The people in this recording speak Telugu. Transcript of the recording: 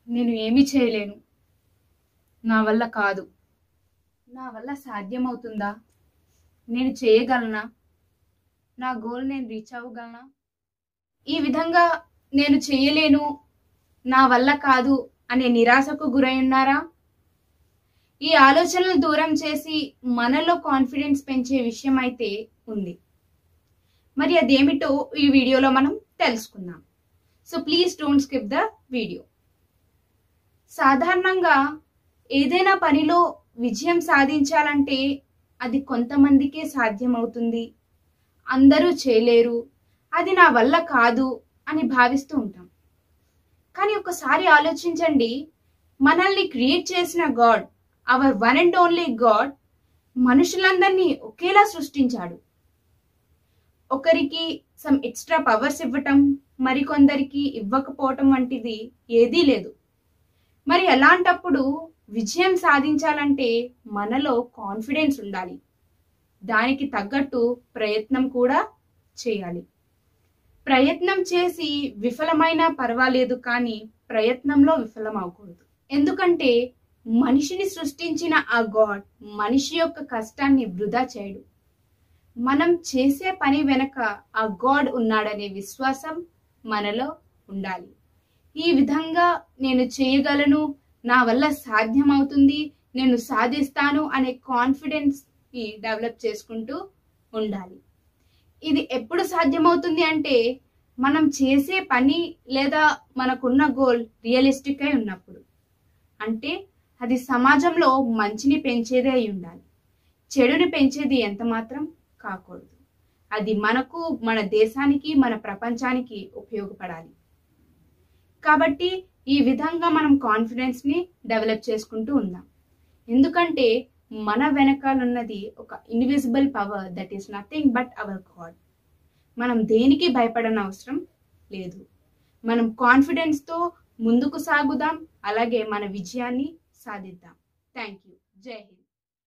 నేను ఏమీ చేయలేను నా వల్ల కాదు నా వల్ల సాధ్యమవుతుందా నేను చేయగలనా నా గోల్ నేను రీచ్ అవ్వగలనా ఈ విధంగా నేను చేయలేను నా వల్ల కాదు అనే నిరాశకు గురై ఉన్నారా ఈ ఆలోచనలు దూరం చేసి మనలో కాన్ఫిడెన్స్ పెంచే విషయం అయితే ఉంది మరి అదేమిటో ఈ వీడియోలో మనం తెలుసుకుందాం so please don't skip the video సాధారణంగా ఏదైనా పనిలో విజయం సాధించాలంటే అది కొంతమందికే సాధ్యమవుతుంది అందరూ చేయలేరు అది నా వల్ల కాదు అని భావిస్తూ ఉంటాం కానీ ఒకసారి ఆలోచించండి మనల్ని క్రియేట్ చేసిన God our one and only God మనుషులందరినీ ఒకేలా సృష్టించాడు ఒకరికి సమ్ ఎక్స్ట్రా పవర్స్ ఇవ్వటం మరికొందరికి ఇవ్వకపోవటం వంటిది ఏదీ లేదు మరి అలాంటప్పుడు విజయం సాధించాలంటే మనలో కాన్ఫిడెన్స్ ఉండాలి దానికి తగ్గట్టు ప్రయత్నం కూడా చేయాలి ప్రయత్నం చేసి విఫలమైనా పర్వాలేదు కానీ ప్రయత్నంలో విఫలం అవ్వకూడదు ఎందుకంటే మనిషిని సృష్టించిన ఆ గాడ్ మనిషి యొక్క కష్టాన్ని వృధా చేయడు మనం చేసే పని వెనక ఆ గాడ్ ఉన్నాడనే విశ్వాసం మనలో ఉండాలి ఈ విధంగా నేను చేయగలను నా వల్ల సాధ్యమవుతుంది నేను సాధిస్తాను అనే కాన్ఫిడెన్స్ ని డెవలప్ చేసుకుంటూ ఉండాలి ఇది ఎప్పుడు సాధ్యమవుతుంది అంటే మనం చేసే పని లేదా మనకున్న గోల్ రియలిస్టిక్ అయి ఉన్నప్పుడు అంటే అది సమాజంలో మంచిని పెంచేదే అయి ఉండాలి చెడుని పెంచేది ఎంత మాత్రం కాకూడదు అది మనకు మన దేశానికి మన ప్రపంచానికి ఉపయోగపడాలి కాబట్టి ఈ విధంగా మనం కాన్ఫిడెన్స్ ని డెవలప్ చేసుకుంటూ ఉందాం ఎందుకంటే మన వెనకాలన్నది ఒక invisible power that is nothing but our God మనం దేనికి భయపడని అవసరం లేదు మనం కాన్ఫిడెన్స్తో ముందుకు సాగుదాం అలాగే మన విజయాన్ని సాధిద్దాం థ్యాంక్ యూ జై హింద్